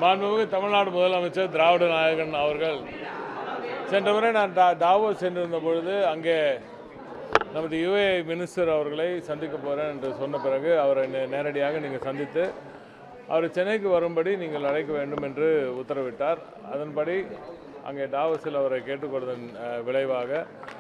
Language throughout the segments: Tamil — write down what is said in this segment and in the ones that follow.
மாண்புமிகு தமிழ்நாடு முதலமைச்சர் திராவிட நாயகன் அவர்கள் சென்ற முறை நான் டா டாவோஸ் சென்றிருந்த பொழுது அங்கே நமது யுஏ மினிஸ்டர் அவர்களை சந்திக்க போகிறேன் என்று சொன்ன பிறகு அவரை நே- நேரடியாக நீங்கள் சந்தித்து அவர் சென்னைக்கு வரும்படி நீங்கள் அழைக்க வேண்டும் என்று உத்தரவிட்டார் அதன்படி அங்கே டாவோஸில் அவரை கேட்டுக்கொண்டதன் அஹ், விளைவாக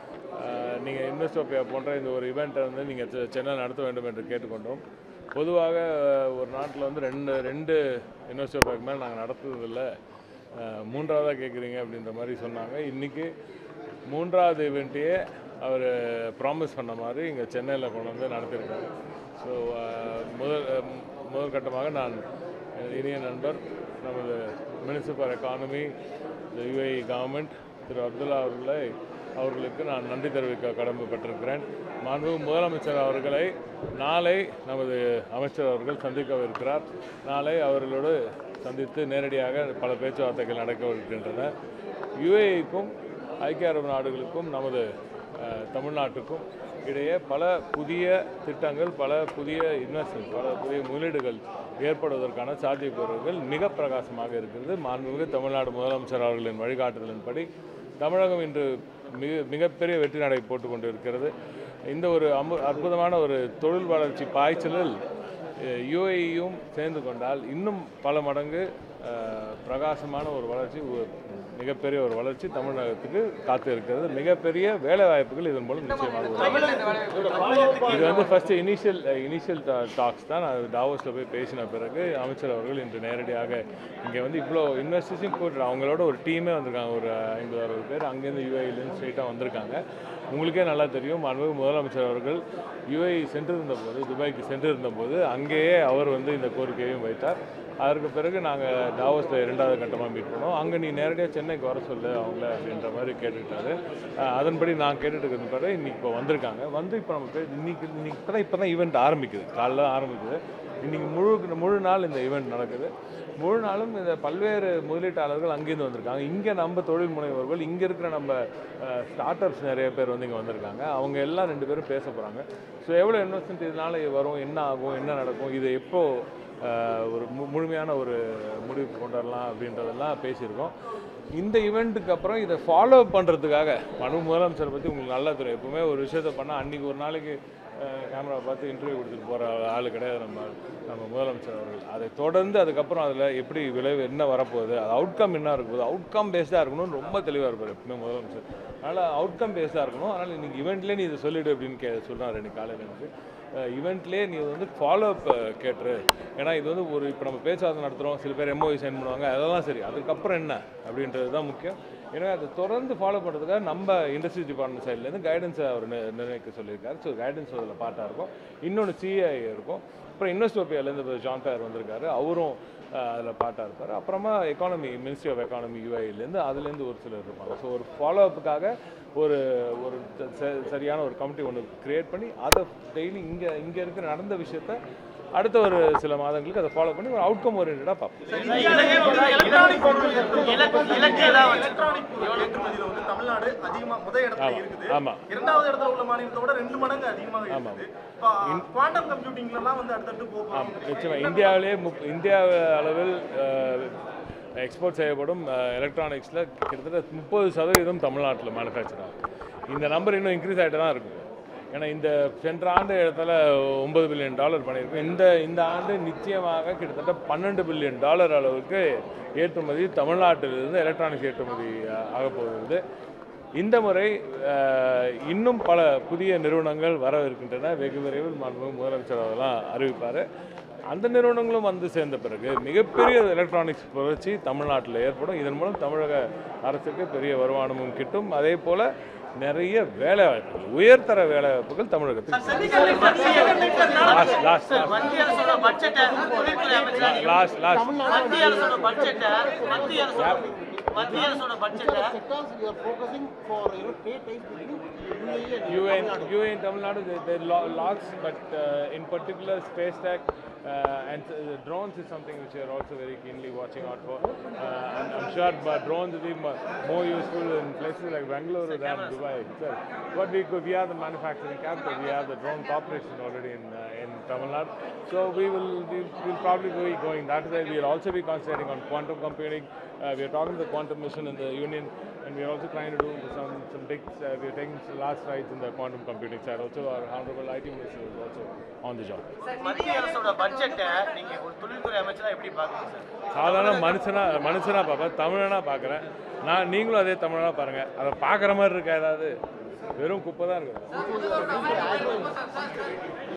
நீங்கள் இன்வெஸ்டோபியா போன்ற இந்த ஒரு இவெண்ட்டை வந்து நீங்கள் சென்னை நடத்த வேண்டும் என்று கேட்டுக்கொண்டோம் பொதுவாக அஹ், ஒரு நாட்டில் வந்து ரெண்டு ரெண்டு இன்வெஸ்டோபியாக்கு மேலே நாங்கள் நடத்துறதில்ல அஹ், மூன்றாவதாக கேட்குறீங்க அப்படின்ற மாதிரி சொன்னாங்க இன்றைக்கி மூன்றாவது இவெண்ட்டையே அவர் ப்ராமிஸ் பண்ண மாதிரி இங்கே சென்னையில் கொண்டு வந்து நடத்தியிருக்காரு ஸோ முதல் அஹ், முதல் கட்டமாக நான் எனது இனிய நண்பர் நமது minister for economy the UAE government திரு அப்துல்லா அவர்களை அவர்களுக்கு நான் நன்றி தெரிவிக்க கடமைப்பட்டிருக்கிறேன் மாண்பு முதலமைச்சர் அவர்களை நாளை நமது அமைச்சர் அவர்கள் சந்திக்கவிருக்கிறார் நாளை அவர்களோடு சந்தித்து நேரடியாக பல பேச்சுவார்த்தைகள் நடக்கவிருக்கின்றன யுஏஇக்கும் ஐக்கிய அரபு நாடுகளுக்கும் நமது அஹ், தமிழ்நாட்டுக்கும் இடையே பல புதிய திட்டங்கள் பல புதிய இன்வெஸ்ட்மெண்ட் பல புதிய முதலீடுகள் ஏற்படுவதற்கான சாத்தியக்கூறுகள் மிக பிரகாசமாக இருக்கிறது மாண்புமிகு தமிழ்நாடு முதலமைச்சர் அவர்களின் வழிகாட்டுதலின்படி தமிழகம் இன்று மிக மிகப்பெரிய வெற்றி நடை போட்டுக் கொண்டிருக்கிறது இந்த ஒரு அமு அற்புதமான ஒரு தொழில் வளர்ச்சி பாய்ச்சலில் யுஏஇயும் சேர்ந்து கொண்டால் இன்னும் பல மடங்கு அஹ், பிரகாசமான ஒரு வளர்ச்சி ஒரு மிகப்பெரிய ஒரு வளர்ச்சி தமிழகத்துக்கு காத்து இருக்கிறது மிகப்பெரிய வேலை வாய்ப்புகள் இதன் மூலம் நிச்சயமாக உருவாகும். இது வந்து ஃபர்ஸ்ட் இனிஷியல் இனிஷியல் டாக்ஸ் தான் நான் டாவோஸில் போய் பேசின பிறகு அமைச்சர் அவர்கள் இன்று நேரடியாக இங்கே வந்து இவ்வளோ இன்வெஸ்டர்ஸையும் கூட்டு அவங்களோட ஒரு டீமே வந்திருக்காங்க ஒரு ஐம்பது அறுபது பேர் அங்கேருந்து யூஏஇலேருந்து ஸ்ட்ரெயிட்டாக வந்திருக்காங்க உங்களுக்கே நல்லா தெரியும் மாண்புமிகு முதலமைச்சர் அவர்கள் யுஏஇ சென்றிருந்த போது துபாய்க்கு சென்றிருந்த போது அங்கேயே அவர் வந்து இந்த கோரிக்கையையும் வைத்தார் அதற்கு பிறகு நாங்கள் டாவோஸில் இரண்டாவது கட்டமாக மீட் பண்ணோம் அங்கே நீ நேரடியாக சென்னைக்கு வர சொல்லு அவங்கள அப்படின்ற மாதிரி கேட்டுக்கிட்டாரு அஹ் அதன்படி நான் கேட்டுட்டு இருக்கிறது பிறகு இன்னைக்கு இப்போ வந்திருக்காங்க வந்து இப்போ நம்ம பே- இன்னைக்கு இன்னைக்கு இப்போ தான் இப்போ தான் ஈவெண்ட் ஆரம்பிக்குது காலைல தான் ஆரம்பிக்குது இன்னைக்கு முழு முழு நாள் இந்த ஈவெண்ட் நடக்குது முழு நாளும் இந்த பல்வேறு முதலீட்டாளர்கள் அங்கேருந்து வந்திருக்காங்க இங்கே நம்ம தொழில் முனைவோர்கள் இங்கே இருக்கிற நம்ம ஸ்டார்ட் அப்ஸ் நிறைய பேர் வந்து இங்கே வந்திருக்காங்க அவங்க எல்லாம் ரெண்டு பேரும் பேச போகிறாங்க ஸோ எவ்வளோ இன்வெஸ்ட்மெண்ட் இதனால வரும் என்ன ஆகும் என்ன நடக்கும் இது எப்போ அஹ், ஒரு மு முழுமையான ஒரு முடிவுக்கு கொண்டு வரலாம் அப்படின்றதெல்லாம் பேசியிருக்கோம் இந்த ஈவெண்ட்டுக்கு அப்புறம் இதை ஃபாலோ பண்ணுறதுக்காக மனு முதலமைச்சரை பற்றி உங்களுக்கு நல்லா தெரியும் எப்பவுமே ஒரு விஷயத்தை பண்ணால் அன்றைக்கி ஒரு நாளைக்கு கேமரா பார்த்து இன்டர்வியூ கொடுத்துட்டு போகிற ஆள் கிடையாது நம்ம நம்ம முதலமைச்சர் அவர்கள் அதை தொடர்ந்து அதுக்கப்புறம் அதில் எப்படி விளைவு என்ன வரப்போகுது அது அவுட்கம் என்ன இருக்குது அவுட்கம் பேஸ்டாக இருக்கணும்னு ரொம்ப தெளிவாக இருப்பார் எப்பவுமே முதலமைச்சர் அதனால் அவுட்கம் பேஸ்டாக இருக்கணும் அதனால் இன்னைக்கு ஈவெண்ட்லேயே நீ இதை சொல்லிடு அப்படின்னு கே சொல்கிறார் இன்னைக்கு காலையில் எனக்கு ஈவெண்ட்லேயே நீ வந்து ஃபாலோ அப் கேட்டுரு ஏன்னா இது வந்து ஒரு இப்போ நம்ம பேச்சுவார்த்தை நடத்துகிறோம் சில பேர் எம்ஓஐ சைன் பண்ணுவாங்க அதெல்லாம் சரி அதுக்கப்புறம் என்ன அப்படின்றது தான் முக்கியம் ஏன்னா அதை தொடர்ந்து ஃபாலோ பண்ணுறதுக்காக நம்ம இண்டஸ்ட்ரி டிபார்ட்மெண்ட் சைட்லேருந்து கைடன்ஸை அவர் நி- நிர்ணயிக்க சொல்லியிருக்காரு ஸோ கைடன்ஸ் அதில் பார்ட்டாக இருக்கும் இன்னொன்று சிஐ இருக்கும் அப்புறம் இன்வெஸ்டோபியாலேருந்து ஜான் பேர் வந்திருக்காரு அவரும் அதில் பார்ட்டாக இருப்பார் அப்புறமா எக்கானமி மினிஸ்ட்ரி ஆஃப் எக்கானமி யூஐலேருந்து அதுலேருந்து ஒரு சிலர் இருப்பாங்க ஸோ ஒரு ஃபாலோ அப்புக்காக ஒரு ஒரு ச- ச- சரியான ஒரு கமிட்டி ஒன்று கிரியேட் பண்ணி அதை டெய்லி இங்கே இங்கே இருக்கிற நடந்த விஷயத்த அடுத்த ஒரு சில மாதங்களுக்கு அதை ஃபாலோ பண்ணி ஒரு அவுட்கம் ஓரியன்டாக பார்ப்போம் ஏற்றுமதியில வந்து தமிழ்நாடு அதிகமா முதல் இடத்துல ஆமா, இருக்குது ஆமா. இரண்டாவது இடத்துல உள்ள மாநிலத்தை விட ரெண்டு மடங்கு அதிகமாக இருக்குது இப்போ குவாண்டம் கம்ப்யூட்டிங்ல எல்லாம் வந்து அடுத்தடுத்து போகும் நிச்சயமா இந்தியாவிலே முப் இந்தியா அளவில் எக்ஸ்போர்ட் செய்யப்படும் எலக்ட்ரானிக்ஸில் கிட்டத்தட்ட முப்பது சதவீதம் தமிழ்நாட்டில் மேனுஃபேக்சர் ஆகும் இந்த நம்பர் இன்னும் இன்க்ரீஸ் ஆகிட்டு தான் இருக்கும் ஏன்னா இந்த சென்ற ஆண்டு இடத்துல ஒன்பது பில்லியன் டாலர் பண்ணியிருக்கோம் இந்த இந்த ஆண்டு நிச்சயமாக கிட்டத்தட்ட பன்னெண்டு பில்லியன் டாலர் அளவுக்கு ஏற்றுமதி தமிழ்நாட்டிலிருந்து எலக்ட்ரானிக்ஸ் ஏற்றுமதி அஹ், ஆகப் போகிறது இந்த முறை அஹ், இன்னும் பல புதிய நிறுவனங்கள் வர இருக்கின்றன வெகு விரைவில் மாண்புமிகு முதலமைச்சர் அதெல்லாம் அறிவிப்பார் அந்த நிறுவனங்களும் வந்து சேர்ந்த பிறகு மிகப்பெரிய எலக்ட்ரானிக்ஸ் புரட்சி தமிழ்நாட்டில் ஏற்படும் இதன் மூலம் தமிழக அரசுக்கு பெரிய வருமானமும் கிட்டும் அதே போல் நிறைய வேலை வாய்ப்புகள் உயர்தர வேலை வாய்ப்புகள் தமிழகத்துக்கு லாஸ்ட் லாஸ்ட் மத்திய அரசோட பட்ஜெட்டை தொழில்துறை அமைச்சர் லாஸ்ட் லாஸ்ட் மத்திய அரசோட பட்ஜெட்டை மத்திய அரசோட மத்திய அரசோட பட்ஜெட்டை sectors we are focusing for you know trade ties between UAE and UN, UN Tamil Nadu, they, they lo- logs, but uh, in particular space tech uh, and uh, drones is something which we are also very keenly watching out for. Uh, and I'm sure but drones will be mo- more useful in places like Bangalore than Dubai itself. But we, could, we are the manufacturing capital, we have the drone corporation already in, uh, in Tamil Nadu. So we will we will probably be going that way. We will also be concentrating on quantum computing. Uh, we are talking to the quantum mission in the union, and we are also trying to do some some big. Uh, we are taking some last strides in the quantum computing side. Also, our honorable IT minister is also on the job. மத்திய அரசோட பட்ஜெட்டை நீங்க ஒரு தொழில்துறை அமைச்சரா எப்படி பாக்குறீங்க சார் சாதாரண மனுஷனா மனுஷனா பார்ப்பேன் தமிழனா பார்க்குறேன் நான் நீங்களும் அதே தமிழனா பாருங்க அதை பார்க்குற மாதிரி இருக்கா ஏதாவது வெறும் குப்பை தான் இருக்குது